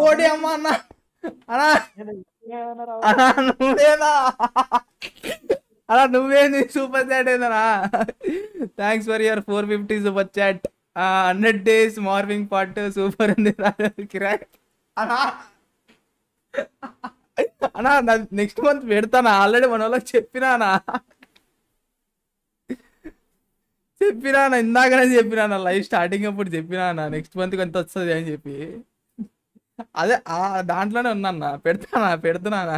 ఓడి అమ్మ అన్న అన్నా నేను ఏమన్నా రావు. అన్నా నువ్వేనా అలా నువ్వేంది సూపర్ చాట్ ఏందనా thanks for your four fifty super chat hundred days morning part super ఉంది కిరాక్ అన్నా అన్నా నెక్స్ట్ మంత్ పెడతానా ఆల్రెడీ మన వాళ్ళకి చెప్పినానా చెప్పినానా ఇందాకనే చెప్పినానా లైవ్ స్టార్టింగ్ అప్పుడు చెప్పినానా నెక్స్ట్ మంత్ కొంత వస్తుంది అని చెప్పి అదే ఆ దాంట్లోనే ఉన్నా పెడతానా పెడుతున్నానా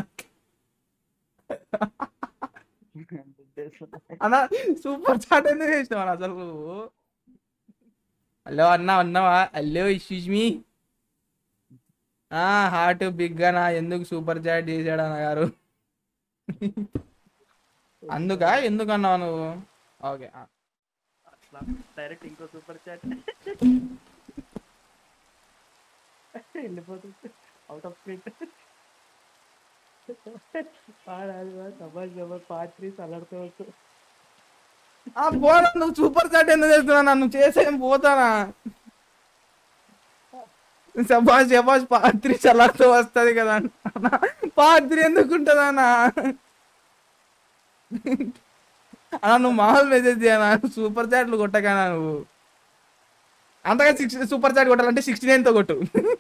అన్న సూపర్ చాట్ ఎందుకు చేసినావు అన్న అసలు నువ్వు హలో అన్న అన్నావా హలో ఇష్యూజ్ మీ హార్ట్ బిగ్ నా ఎందుకు సూపర్ చాట్ చేశాడు అన్న గారు అందుకా ఎందుకు అన్నావు నువ్వు ఓకే అట్లా డైరెక్ట్ ఇంకో సూపర్ చాట్ వెళ్ళిపోతుంది అవుట్ ఆఫ్ స్క్రీన్ పాడాలి సమాజ్ నెంబర్ పార్ట్ త్రీ సలాడుకోవచ్చు ఆ పోనా నువ్వు సూపర్ చాట్ ఎందుకు చేస్తున్నా నువ్వు చేసేం పోతానా శబాష్ శబాష్ పాత్రి చల్లతో వస్తుంది కదా అన్న పాత్రి ఎందుకు ఉంటుంది అన్న అన్న నువ్వు మామూలు మెసేజ్ చేయనా సూపర్ చాట్లు కొట్టకనా నువ్వు అంతగా సిక్స్ సూపర్ చాట్ కొట్టాలంటే సిక్స్టీ నైన్తో కొట్టు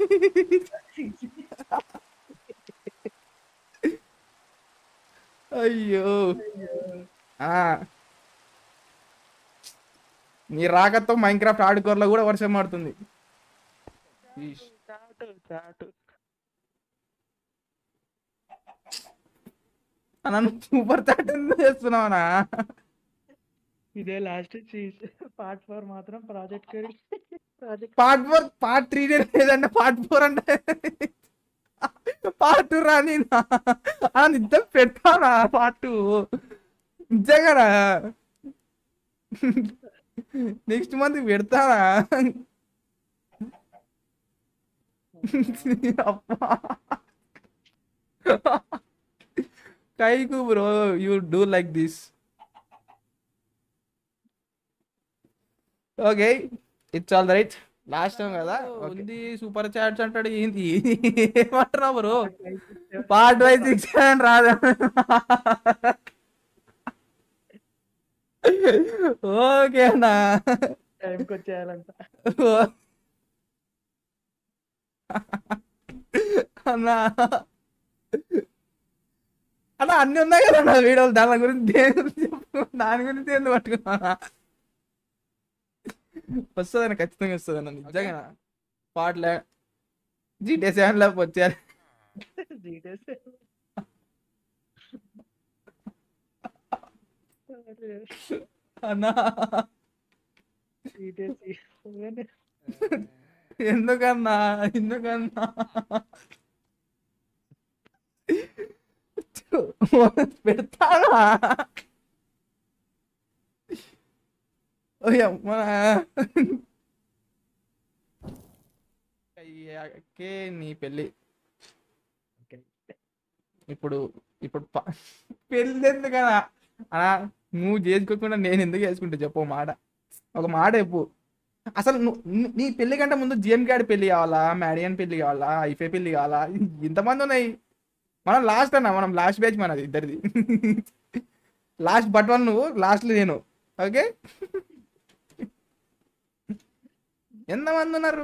అయ్యో ఆ నీ రాకతో మైన్క్రాఫ్ట్ ఆడుకోర్లో కూడా వర్షం పడుతుంది ఈష్. చాటు చాటు అన్న నువ్వు సూపర్ చాట్ ఎందుకు చేస్తున్నావునా ఇదే లాస్ట్ పార్ట్ ఫోర్ మాత్రం project project part four part three లేదంటే పార్ట్ ఫోర్ అంటే పార్ట్ టూ రాని అన్న నిజం పెడతానా పార్ట్ టూ నిజంగానా నెక్స్ట్ మంత్ పెడతానా అబ్బా కైకు bro you do like this okay it's all right last time కదా ఉంది సూపర్ చాట్స్ అంటాడు ఏంది ఏమంటున్నావు bro part wise six seven రాదు ఓకే అన్నా టైంకి వచ్చేయాలంట అన్నా అన్నా అన్ని ఉన్నాయి కదా నా వీడియోలు దాని గురించి దేని గురించి చెప్పు దాని గురించి ఎందుకు పట్టుకున్నా వస్తుందన్న ఖచ్చితంగా వస్తుందన్న నిజంగా పాటలే జీటే సెవెన్ లోకి వచ్చారు జీటేస్ అన్నా జీటేస్ ఎందుకన్నా ఎందుకన్నా పెడతానా ఓయమ్మా అయ్యాకే నీ పెళ్ళి ఇప్పుడు ఇప్పుడు ప- పెళ్ళి ఎందుకనా అన్నా నువ్వు చేసుకోకుండా నేను ఎందుకు చేసుకుంటా చెప్పు ఓ మాట ఒక మాట చెప్పు అసలు నువ్వు నీ- నీ పెళ్లి కంటే ముందు జిఎం గాడి పెళ్లి కావాలా మ్యాడియన్ పెళ్లి కావాలా ఐఫే పెళ్లి కావాలా ఇంతమంది ఉన్నాయి మనం లాస్ట్ అన్న మనం లాస్ట్ బ్యాచ్ మనది ఇద్దరిది లాస్ట్ బట్ వన్ నువ్వు లాస్ట్ నేను ఓకే ఎంతమంది ఉన్నారు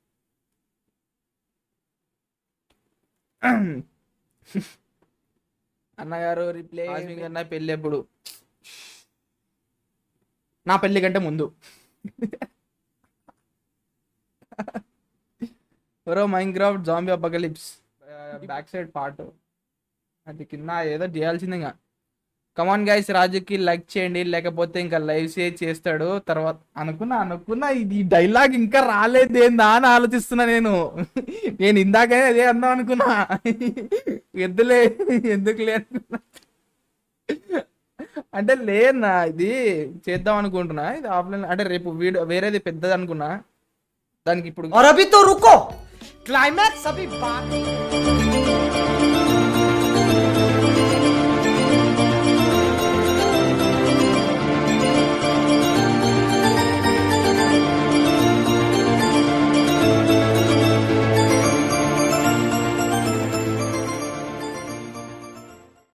అన్నగారు రిప్లై అన్న పెళ్ళి ఎప్పుడు నా పెళ్లి కంటే ముందు bro Minecraft zombie apocalypse back side part అది కింద ఏదో చేయాల్సిందే ఇంకా కమాన్ గైస్ రాజుకి లైక్ చేయండి లేకపోతే ఇంకా లైవ్ షేర్ చేస్తాడు తర్వాత అనుకున్నా అనుకున్నా ఇది డైలాగ్ ఇంకా రాలేదేందా అని ఆలోచిస్తున్నా నేను నేను ఇందాకనే అదే అందాం అనుకున్నా ఎద్దులే ఎందుకులే అనుకున్నా అంటే లేదన్నా ఇది చేద్దాం అనుకుంటున్నా ఇది ఆఫ్లైన్ అంటే రేపు వీడియో వేరేది పెద్దది అనుకున్నా దానికి ఇప్పుడు और अभी तो रुको क्लाइमैक्स अभी बाकी है।